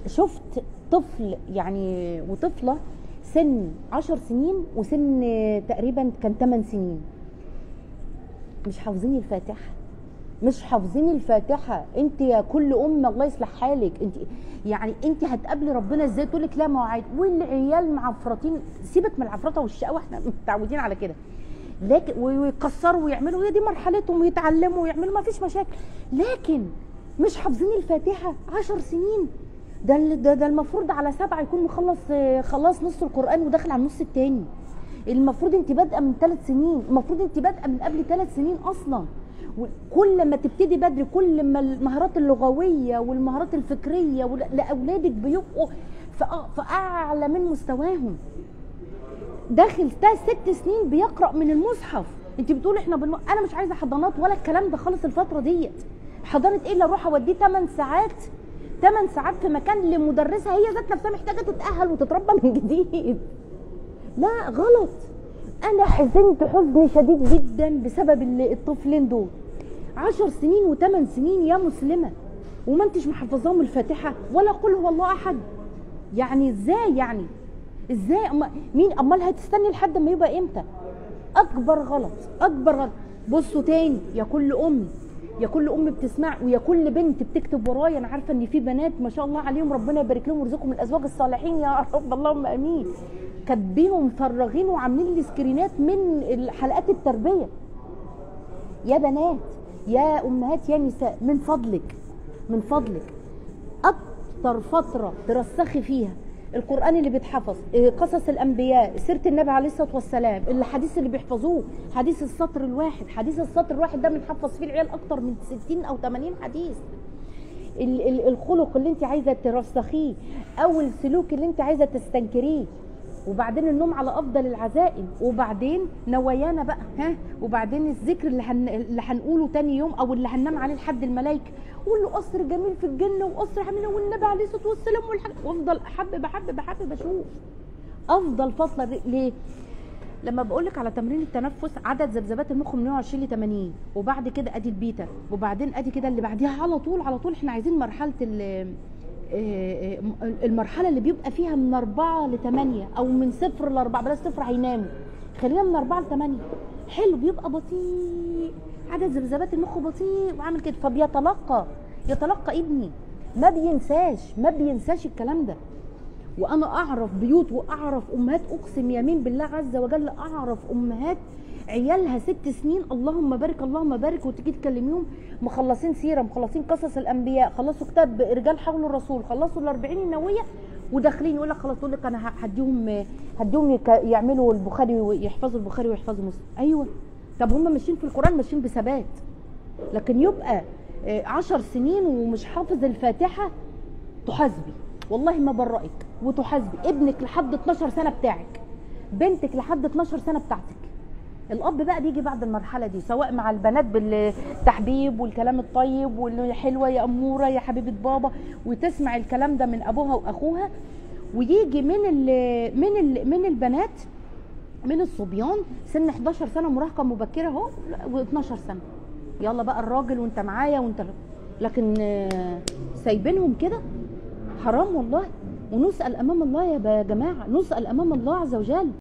شفت طفل يعني وطفله سن عشر سنين وسن تقريبا كان 8 سنين مش حافظين الفاتحه مش حافظين الفاتحه انت يا كل ام الله يصلح حالك انت يعني انت هتقابلي ربنا ازاي تقول لك لا مواعيد والعيال معفرطين سيبك من العفرطه والشقاوه احنا متعودين على كده لكن ويكسروا ويعملوا هي دي مرحلتهم ويتعلموا ويعملوا ما فيش مشاكل لكن مش حافظين الفاتحه عشر سنين ده ده, ده المفروض على سبعه يكون مخلص خلاص نص القران وداخل على النص التاني المفروض انت بادئه من ثلاث سنين المفروض انت بادئه من قبل ثلاث سنين اصلا كل ما تبتدي بدري كل ما المهارات اللغويه والمهارات الفكريه لاولادك بيبقوا في اعلى من مستواهم داخل ده ست سنين بيقرا من المصحف انت بتقول احنا بالم... انا مش عايزه حضانات ولا الكلام ده خالص الفتره ديت حضانه ايه اللي اروح اوديه 8 ساعات 8 ساعات في مكان لمدرسه هي ذات نفسها محتاجه تتاهل وتتربى من جديد لا غلط انا حزنت حزن شديد جدا بسبب الطفلين دول عشر سنين وثمان سنين يا مسلمه وما انتش محفظاهم الفاتحه ولا قل هو الله احد يعني ازاي يعني ازاي أما مين امال هتستني لحد ما يبقى امتى اكبر غلط اكبر غلط بصوا تاني يا كل ام يا كل ام بتسمع ويا كل بنت بتكتب ورايا انا عارفه ان في بنات ما شاء الله عليهم ربنا يبارك لهم ويرزقهم الازواج الصالحين يا رب اللهم امين كاتبين ومفرغين وعاملين لي سكرينات من حلقات التربيه يا بنات يا امهات يا نساء من فضلك من فضلك اكتر فتره ترسخي فيها القران اللي بيتحفظ قصص الانبياء سيره النبي عليه الصلاه والسلام الحديث اللي بيحفظوه حديث السطر الواحد حديث السطر الواحد ده بنحفظ فيه العيال اكتر من 60 او 80 حديث الخلق اللي انت عايزه ترسخيه او السلوك اللي انت عايزه تستنكريه وبعدين النوم على افضل العزائم وبعدين نوايانا بقى ها وبعدين الذكر اللي هن... اللي هنقوله تاني يوم او اللي هننام عليه لحد الملائكه قول له قصر جميل في الجنه وقصر حمينه والنبي عليه الصلاه والسلام والحاجة وافضل احبب احبب احبب اشوف افضل فتره ليه لما بقول لك على تمرين التنفس عدد ذبذبات المخ من 120 ل 80 وبعد كده ادي البيتا وبعدين ادي كده اللي بعديها على طول على طول احنا عايزين مرحله المرحله اللي بيبقى فيها من أربعة لثمانية او من صفر لأربعة بلاش صفر هيناموا خلينا من أربعة لثمانية حلو بيبقى بطيء عدد ذبذبات المخ بطيء وعامل كده فبيتلقى يتلقى ابني ما بينساش ما بينساش الكلام ده وانا اعرف بيوت واعرف امهات اقسم يمين بالله عز وجل اعرف امهات عيالها ست سنين اللهم بارك اللهم بارك وتيجي تكلميهم مخلصين سيره مخلصين قصص الانبياء خلصوا كتاب رجال حول الرسول خلصوا الأربعين النوويه وداخلين يقول لك خلاص تقول لك انا هديهم هديهم يعملوا البخاري ويحفظوا البخاري ويحفظوا مسلم ايوه طب هم ماشيين في القران ماشيين بثبات لكن يبقى عشر سنين ومش حافظ الفاتحه تحاسبي والله ما برئك وتحاسبي ابنك لحد 12 سنه بتاعك بنتك لحد 12 سنه بتاعتك الاب بقى بيجي بعد المرحله دي سواء مع البنات بالتحبيب والكلام الطيب واللي حلوه يا اموره يا حبيبه بابا وتسمع الكلام ده من ابوها واخوها ويجي من ال من ال من البنات من الصبيان سن 11 سنه مراهقه مبكره اهو و12 سنه يلا بقى الراجل وانت معايا وانت لكن سايبينهم كده حرام والله ونسال امام الله يا جماعه نسال امام الله عز وجل